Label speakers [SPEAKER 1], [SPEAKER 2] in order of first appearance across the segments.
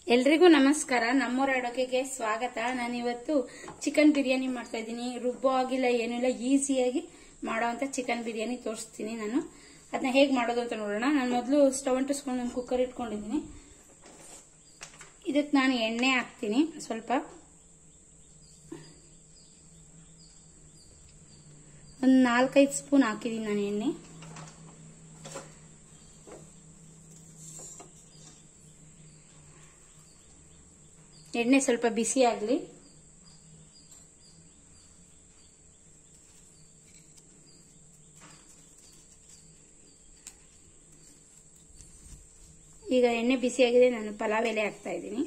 [SPEAKER 1] ಎಲ್ರಿಗೂ ನಮಸ್ಕಾರ ನಮ್ಮೂರ ಅಡುಗೆಗೆ ಸ್ವಾಗತ ನಾನಿವತ್ತು ಚಿಕನ್ ಬಿರಿಯಾನಿ ಮಾಡ್ತಾ ಇದ್ದೀನಿ ರುಬ್ಬೋ ಆಗಿಲ್ಲ ಏನಿಲ್ಲ ಈಸಿಯಾಗಿ ಮಾಡೋವಂಥ ಚಿಕನ್ ಬಿರಿಯಾನಿ ತೋರಿಸ್ತೀನಿ ನಾನು ಅದನ್ನ ಹೇಗೆ ಮಾಡೋದು ಅಂತ ನೋಡೋಣ ನಾನು ಮೊದಲು ಸ್ಟವ್ ಅಂಟಿಸ್ಕೊಂಡು ಒಂದು ಕುಕ್ಕರ್ ಇಟ್ಕೊಂಡಿದ್ದೀನಿ ಇದಕ್ಕೆ ನಾನು ಎಣ್ಣೆ ಹಾಕ್ತೀನಿ ಸ್ವಲ್ಪ ಒಂದು ನಾಲ್ಕೈದು ಸ್ಪೂನ್ ಹಾಕಿದ್ದೀನಿ ನಾನು ಎಣ್ಣೆ ಎಣ್ಣೆ ಸ್ವಲ್ಪ ಬಿಸಿ ಆಗಲಿ ಈಗ ಎಣ್ಣೆ ಬಿಸಿಯಾಗಿದೆ ನಾನು ಪಲಾವ್ ಎಲೆ ಹಾಕ್ತಾ ಇದ್ದೀನಿ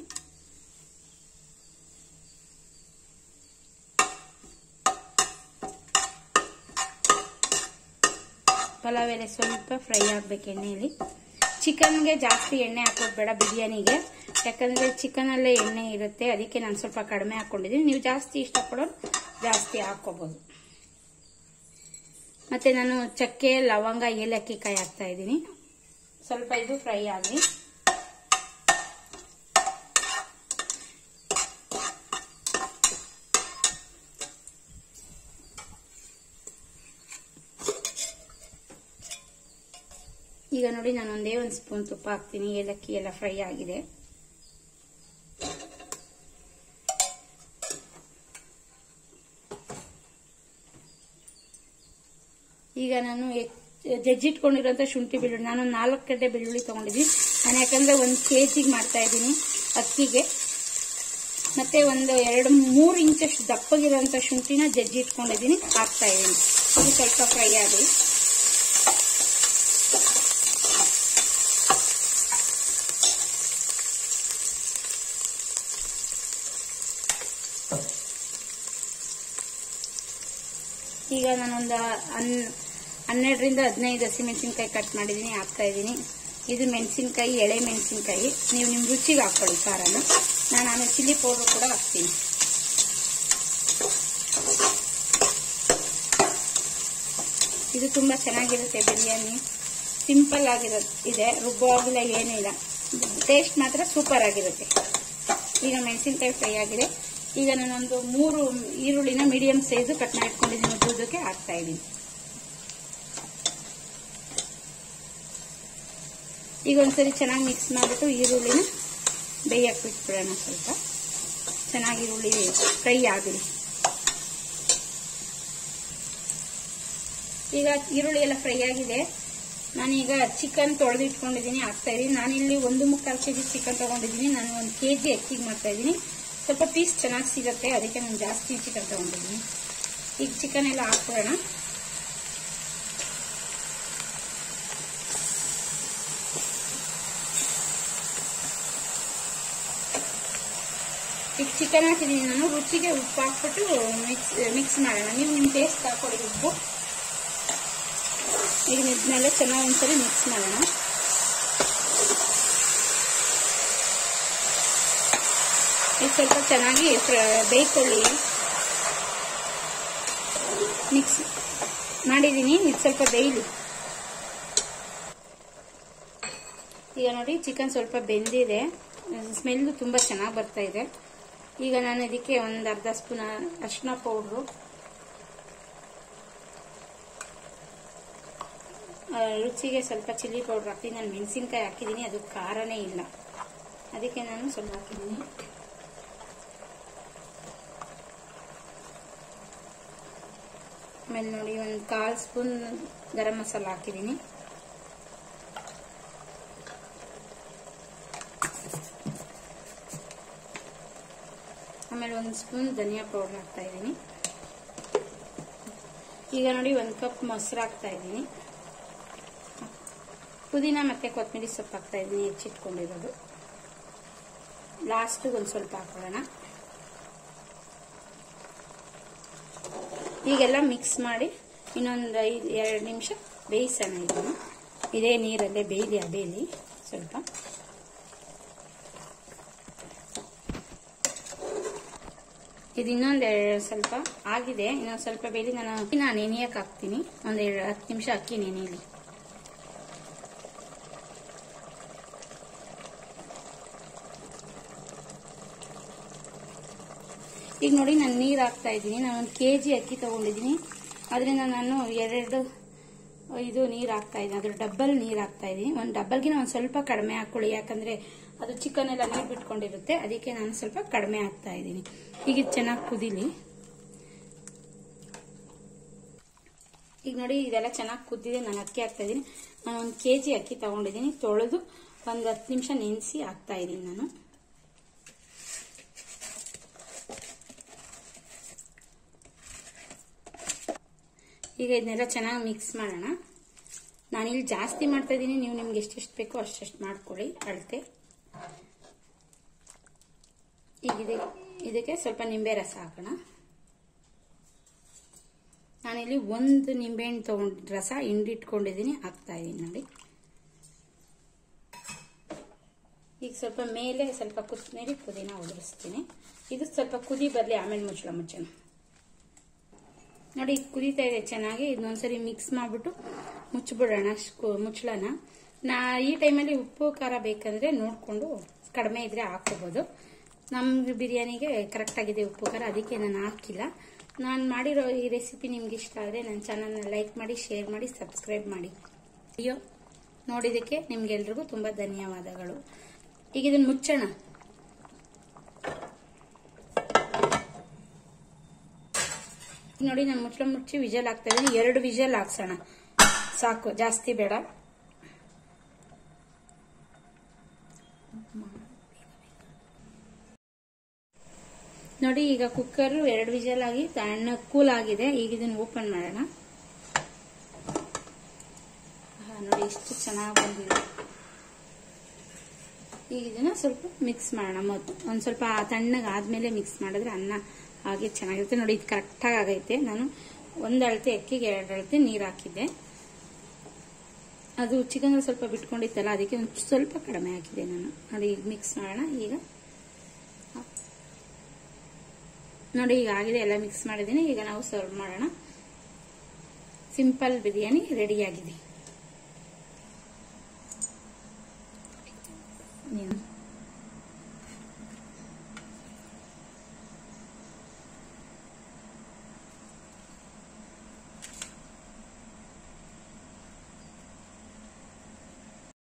[SPEAKER 1] ಪಲಾವ್ ಎಲೆ ಸ್ವಲ್ಪ ಫ್ರೈ ಆಗ್ಬೇಕು ಎಣ್ಣೆಯಲ್ಲಿ ಚಿಕನ್ಗೆ ಜಾಸ್ತಿ ಎಣ್ಣೆ ಹಾಕೋದು ಬೇಡ ಬಿರಿಯಾನಿಗೆ ಯಾಕಂದ್ರೆ ಚಿಕನ್ ಅಲ್ಲೇ ಎಣ್ಣೆ ಇರುತ್ತೆ ಅದಕ್ಕೆ ನಾನು ಸ್ವಲ್ಪ ಕಡಿಮೆ ಹಾಕೊಂಡಿದ್ದೀನಿ ನೀವು ಜಾಸ್ತಿ ಇಷ್ಟಪಡೋರು ಜಾಸ್ತಿ ಹಾಕೋಬಹುದು ಮತ್ತೆ ನಾನು ಚಕ್ಕೆ ಲವಂಗ ಏಲಕ್ಕಿ ಕಾಯಿ ಹಾಕ್ತಾ ಇದ್ದೀನಿ ಸ್ವಲ್ಪ ಇದು ಫ್ರೈ ಆಗಲಿ ಈಗ ನೋಡಿ ನಾನು ಒಂದೇ ಒಂದು ಸ್ಪೂನ್ ತುಪ್ಪ ಹಾಕ್ತೀನಿ ಏಲಕ್ಕಿ ಎಲ್ಲ ಫ್ರೈ ಆಗಿದೆ ಈಗ ನಾನು ಜಜ್ಜಿಟ್ಕೊಂಡಿರೋಂಥ ಶುಂಠಿ ಬೆಳ್ಳುಳ್ಳಿ ನಾನು ನಾಲ್ಕು ಗಡ್ಡೆ ಬೆಳ್ಳುಳ್ಳಿ ತಗೊಂಡಿದ್ದೀನಿ ನಾನು ಯಾಕಂದ್ರೆ ಒಂದು ಕೆ ಜಿಗೆ ಮಾಡ್ತಾ ಇದ್ದೀನಿ ಅಕ್ಕಿಗೆ ಮತ್ತೆ ಒಂದು ಎರಡು ಮೂರು ಇಂಚಷ್ಟು ದಪ್ಪಗಿರೋಂಥ ಶುಂಠಿನ ಜಜ್ಜಿಟ್ಕೊಂಡಿದ್ದೀನಿ ಹಾಕ್ತಾ ಇದ್ದೀನಿ ಇದು ಸ್ವಲ್ಪ ಫ್ರೈ ಆಗಲಿ ಈಗ ನಾನೊಂದು ಹನ್ ಹನ್ನೆರಡರಿಂದ ಹದಿನೈದು ಹಸಿಮೆಣಸಿನ್ಕಾಯಿ ಕಟ್ ಮಾಡಿದ್ದೀನಿ ಹಾಕ್ತಾ ಇದ್ದೀನಿ ಇದು ಮೆಣಸಿನ್ಕಾಯಿ ಎಳೆ ಮೆಣಸಿನ್ಕಾಯಿ ನೀವು ನಿಮ್ಮ ರುಚಿಗೆ ಹಾಕ್ಕೊಳ್ಳಿ ಖಾರನ ನಾನು ಆಮೇಲೆ ಚಿಲ್ಲಿ ಪೌಡ್ರ್ ಕೂಡ ಹಾಕ್ತೀನಿ ಇದು ತುಂಬ ಚೆನ್ನಾಗಿರುತ್ತೆ ಬಿರಿಯಾನಿ ಸಿಂಪಲ್ ಆಗಿರುತ್ತೆ ಇದೆ ರುಬ್ಬೋ ಆಗಿಲ್ಲ ಏನಿಲ್ಲ ಟೇಸ್ಟ್ ಮಾತ್ರ ಸೂಪರ್ ಆಗಿರುತ್ತೆ ಈಗ ಮೆಣಸಿನ್ಕಾಯಿ ಫ್ರೈ ಆಗಿದೆ ಈಗ ನಾನೊಂದು ಮೂರು ಈರುಳ್ಳಿನ ಮೀಡಿಯಂ ಸೈಜ್ ಕಟ್ ಮಾಡಿ ಇಟ್ಕೊಂಡಿದ್ದೀನಿ ಉದ್ದುದಕ್ಕೆ ಹಾಕ್ತಾ ಇದ್ದೀನಿ ಈಗ ಒಂದ್ಸರಿ ಚೆನ್ನಾಗಿ ಮಿಕ್ಸ್ ಮಾಡಿಬಿಟ್ಟು ಈರುಳ್ಳಿನ ಬೇಯಕ್ಕೆ ಬಿಟ್ಬಿಡೋಣ ಸ್ವಲ್ಪ ಚೆನ್ನಾಗಿ ಈರುಳ್ಳಿ ಫ್ರೈ ಆಗಲಿ ಈಗ ಈರುಳ್ಳಿ ಎಲ್ಲ ಫ್ರೈ ಆಗಿದೆ ನಾನೀಗ ಚಿಕನ್ ತೊಳೆದು ಇಟ್ಕೊಂಡಿದ್ದೀನಿ ಹಾಕ್ತಾ ಇದ್ದೀನಿ ನಾನಿಲ್ಲಿ ಒಂದು ಮುಕ್ಕಾಲು ಕೆ ಜಿ ಚಿಕನ್ ತಗೊಂಡಿದ್ದೀನಿ ನಾನು ಒಂದು ಕೆ ಜಿ ಅಕ್ಕಿಗೆ ಮಾಡ್ತಾ ಇದ್ದೀನಿ ಸ್ವಲ್ಪ ಪೀಸ್ ಚೆನ್ನಾಗಿ ಸಿಗುತ್ತೆ ಅದಕ್ಕೆ ನಾನು ಜಾಸ್ತಿ ಚಿಕನ್ ತಗೊಂಡಿದ್ದೀನಿ ಈಗ ಚಿಕನ್ ಎಲ್ಲ ಹಾಕ್ಬಿಡೋಣ ಈಗ ಚಿಕನ್ ಹಾಕಿದ್ದೀನಿ ನಾನು ರುಚಿಗೆ ಉಪ್ಪು ಹಾಕ್ಬಿಟ್ಟು ಮಿಕ್ಸ್ ಮಿಕ್ಸ್ ಮಾಡೋಣ ನೀವು ನಿಮ್ಮ ಟೇಸ್ಟ್ ಹಾಕೊಳ್ಳಿ ಉಪ್ಪು ಈಗ ಇದನ್ನೆಲ್ಲ ಚೆನ್ನಾಗಿ ಒಂದ್ಸರಿ ಮಿಕ್ಸ್ ಮಾಡೋಣ ಇದು ಸ್ವಲ್ಪ ಚೆನ್ನಾಗಿ ಬೇಯ್ಕೊಳ್ಳಿ ಮಿಕ್ಸ್ ಮಾಡಿದ್ದೀನಿ ಇದು ಸ್ವಲ್ಪ ಬೇಯಲಿ ಈಗ ನೋಡಿ ಚಿಕನ್ ಸ್ವಲ್ಪ ಬೆಂದಿದೆ ಸ್ಮೆಲ್ಲು ತುಂಬ ಚೆನ್ನಾಗಿ ಬರ್ತಾ ಇದೆ ಈಗ ನಾನು ಇದಕ್ಕೆ ಒಂದು ಅರ್ಧ ಸ್ಪೂನ್ ಅರಿಶಿನ ಪೌಡ್ರು ರುಚಿಗೆ ಸ್ವಲ್ಪ ಚಿಲ್ಲಿ ಪೌಡ್ರ್ ಹಾಕ್ತೀನಿ ನಾನು ಮೆಣಸಿನ್ಕಾಯಿ ಹಾಕಿದ್ದೀನಿ ಅದು ಖಾರನೇ ಇಲ್ಲ ಅದಕ್ಕೆ ನಾನು ಸ್ವಲ್ಪ ಹಾಕಿದ್ದೀನಿ ಆಮೇಲೆ ನೋಡಿ ಒಂದು ಕಾಲು ಸ್ಪೂನ್ ಗರಂ ಮಸಾಲ ಹಾಕಿದ್ದೀನಿ ಆಮೇಲೆ ಒಂದು ಸ್ಪೂನ್ ಧನಿಯಾ ಪೌಡರ್ ಹಾಕ್ತಾ ಇದ್ದೀನಿ ಈಗ ನೋಡಿ ಒಂದು ಕಪ್ ಮೊಸರು ಹಾಕ್ತಾ ಇದ್ದೀನಿ ಪುದೀನ ಮತ್ತೆ ಕೊತ್ತಂಬರಿ ಸೊಪ್ಪು ಹಾಕ್ತಾ ಇದ್ದೀನಿ ಹೆಚ್ಚಿಟ್ಕೊಂಡಿರೋದು ಲಾಸ್ಟಿಗೆ ಒಂದು ಸ್ವಲ್ಪ ಹಾಕೊಳ್ಳೋಣ ಈಗೆಲ್ಲ ಮಿಕ್ಸ್ ಮಾಡಿ ಇನ್ನೊಂದು ಐದು ಎರಡು ನಿಮಿಷ ಬೇಯಿಸೋಣ ಇದನ್ನು ಇದೇ ನೀರಲ್ಲೇ ಬೇಯಲಿ ಆ ಬೇಯಲಿ ಸ್ವಲ್ಪ ಇದು ಇನ್ನೊಂದು ಸ್ವಲ್ಪ ಆಗಿದೆ ಇನ್ನೊಂದು ಸ್ವಲ್ಪ ಬೇಲಿ ನಾನು ನಾನು ನೆನೆಯಕ್ಕೆ ಹಾಕ್ತೀನಿ ಒಂದು ಎರಡು ಹತ್ತು ನಿಮಿಷ ಅಕ್ಕಿ ನೆನೆಯಲಿ ಈಗ ನೋಡಿ ನಾನು ನೀರು ಹಾಕ್ತಾ ಇದ್ದೀನಿ ನಾನು ಒಂದು ಕೆ ಜಿ ಅಕ್ಕಿ ತಗೊಂಡಿದ್ದೀನಿ ಅದರಿಂದ ನಾನು ಎರಡು ಇದು ನೀರು ಹಾಕ್ತಾ ಇದ್ದೀನಿ ಅದ್ರ ಡಬ್ಬಲ್ ನೀರು ಹಾಕ್ತಾ ಇದ್ದೀನಿ ಒಂದು ಡಬ್ಬಲ್ಗಿನ ಒಂದು ಸ್ವಲ್ಪ ಕಡಿಮೆ ಹಾಕೊಳ್ಳಿ ಯಾಕಂದ್ರೆ ಅದು ಚಿಕನ್ ಎಲ್ಲ ನೀರು ಬಿಟ್ಕೊಂಡಿರುತ್ತೆ ಅದಕ್ಕೆ ನಾನು ಸ್ವಲ್ಪ ಕಡಿಮೆ ಹಾಕ್ತಾ ಇದ್ದೀನಿ ಈಗ ಇದು ಚೆನ್ನಾಗಿ ಕುದೀಲಿ ಈಗ ನೋಡಿ ಇದೆಲ್ಲ ಚೆನ್ನಾಗಿ ಕುದ್ದಿದೆ ನಾನು ಅಕ್ಕಿ ಹಾಕ್ತಾ ಇದ್ದೀನಿ ನಾನು ಒಂದು ಕೆ ಜಿ ಅಕ್ಕಿ ತಗೊಂಡಿದ್ದೀನಿ ತೊಳೆದು ಒಂದು ಹತ್ತು ನಿಮಿಷ ನೆನೆಸಿ ಹಾಕ್ತಾ ಇದ್ದೀನಿ ನಾನು ಈಗ ಇದನ್ನೆಲ್ಲ ಚೆನ್ನಾಗಿ ಮಿಕ್ಸ್ ಮಾಡೋಣ ನಾನಿಲ್ಲಿ ಜಾಸ್ತಿ ಮಾಡ್ತಾ ಇದ್ದೀನಿ ನೀವು ನಿಮ್ಗೆ ಎಷ್ಟೆಷ್ಟು ಬೇಕೋ ಅಷ್ಟೆಷ್ಟು ಮಾಡ್ಕೊಳ್ಳಿ ಅಳತೆ ಈಗ ಇದಕ್ಕೆ ಸ್ವಲ್ಪ ನಿಂಬೆ ರಸ ಹಾಕೋಣ ನಾನಿಲ್ಲಿ ಒಂದು ನಿಂಬೆಹಣ್ಣು ತಗೊಂಡು ರಸ ಹಿಂಡಿಟ್ಕೊಂಡಿದ್ದೀನಿ ಹಾಕ್ತಾ ಇದ್ದೀನಿ ನೋಡಿ ಈಗ ಸ್ವಲ್ಪ ಮೇಲೆ ಸ್ವಲ್ಪ ಕೊತ್ತಂಬರಿ ಪುದೀನ ಉದುರಿಸ್ತೀನಿ ಇದು ಸ್ವಲ್ಪ ಕುದಿ ಬರಲಿ ಆಮೇಲೆ ಮುಚ್ಚಳ ಮುಚ್ಚೋಣ ನೋಡಿ ಕುದೀತಾ ಇದೆ ಚೆನ್ನಾಗಿ ಇದನ್ನೊಂದ್ಸರಿ ಮಿಕ್ಸ್ ಮಾಡಿಬಿಟ್ಟು ಮುಚ್ಚಿಬಿಡೋಣ ಮುಚ್ಚಳನ ನಾ ಈ ಟೈಮಲ್ಲಿ ಉಪ್ಪು ಖಾರ ಬೇಕಂದ್ರೆ ನೋಡಿಕೊಂಡು ಕಡಿಮೆ ಇದ್ರೆ ಹಾಕೋಬಹುದು ನಮ್ಮ ಬಿರಿಯಾನಿಗೆ ಕರೆಕ್ಟ್ ಆಗಿದೆ ಉಪ್ಪು ಖಾರ ಅದಕ್ಕೆ ನಾನು ಹಾಕಿಲ್ಲ ನಾನು ಮಾಡಿರೋ ಈ ರೆಸಿಪಿ ನಿಮ್ಗೆ ಇಷ್ಟ ಆದರೆ ನನ್ನ ಚಾನಲ್ನ ಲೈಕ್ ಮಾಡಿ ಶೇರ್ ಮಾಡಿ ಸಬ್ಸ್ಕ್ರೈಬ್ ಮಾಡಿ ಅಯ್ಯೋ ನೋಡಿದ್ದಕ್ಕೆ ನಿಮ್ಗೆಲ್ರಿಗೂ ತುಂಬ ಧನ್ಯವಾದಗಳು ಈಗ ಇದನ್ನು ಮುಚ್ಚೋಣ ನೋಡಿ ನಾನು ಮುಚ್ಚಳ ಮುಚ್ಚಿ ವಿಜಲ್ ಹಾಕ್ತಾ ಇದ್ದೀನಿ ಎರಡು ವಿಜಲ್ ಹಾಕ್ಸೋಣ ಸಾಕು ಜಾಸ್ತಿ ಬೇಡ ನೋಡಿ ಈಗ ಕುಕ್ಕರ್ ಎರಡು ವಿಜಲ್ ಆಗಿ ತಣ್ಣ ಕೂಲ್ ಆಗಿದೆ ಈಗ ಇದನ್ನ ಓಪನ್ ಮಾಡೋಣ ನೋಡಿ ಎಷ್ಟು ಚೆನ್ನಾಗಿ ಬಂದಿದೆ ಈಗ ಇದನ್ನ ಸ್ವಲ್ಪ ಮಿಕ್ಸ್ ಮಾಡೋಣ ಮೊದಲು ಒಂದ್ ಸ್ವಲ್ಪ ತಣ್ಣಗೆ ಆದ್ಮೇಲೆ ಮಿಕ್ಸ್ ಮಾಡಿದ್ರೆ ಅನ್ನ ಹಾಗೆ ಚೆನ್ನಾಗಿರುತ್ತೆ ನೋಡಿ ಇದು ಕರೆಕ್ಟಾಗಿ ಆಗೈತೆ ನಾನು ಒಂದು ಅಳತೆ ಅಕ್ಕಿಗೆ ಎರಡು ಅಳತೆ ನೀರು ಹಾಕಿದ್ದೆ ಅದು ಚಿಕನ್ ಸ್ವಲ್ಪ ಬಿಟ್ಕೊಂಡಿತ್ತಲ್ಲ ಅದಕ್ಕೆ ಒಂದು ಸ್ವಲ್ಪ ಕಡಿಮೆ ಹಾಕಿದೆ ನಾನು ನೋಡಿ ಈಗ ಮಿಕ್ಸ್ ಮಾಡೋಣ ಈಗ ನೋಡಿ ಈಗ ಆಗಿದೆ ಎಲ್ಲ ಮಿಕ್ಸ್ ಮಾಡಿದ್ದೀನಿ ಈಗ ನಾವು ಸರ್ವ್ ಮಾಡೋಣ ಸಿಂಪಲ್ ಬಿರಿಯಾನಿ ರೆಡಿ ಆಗಿದೆ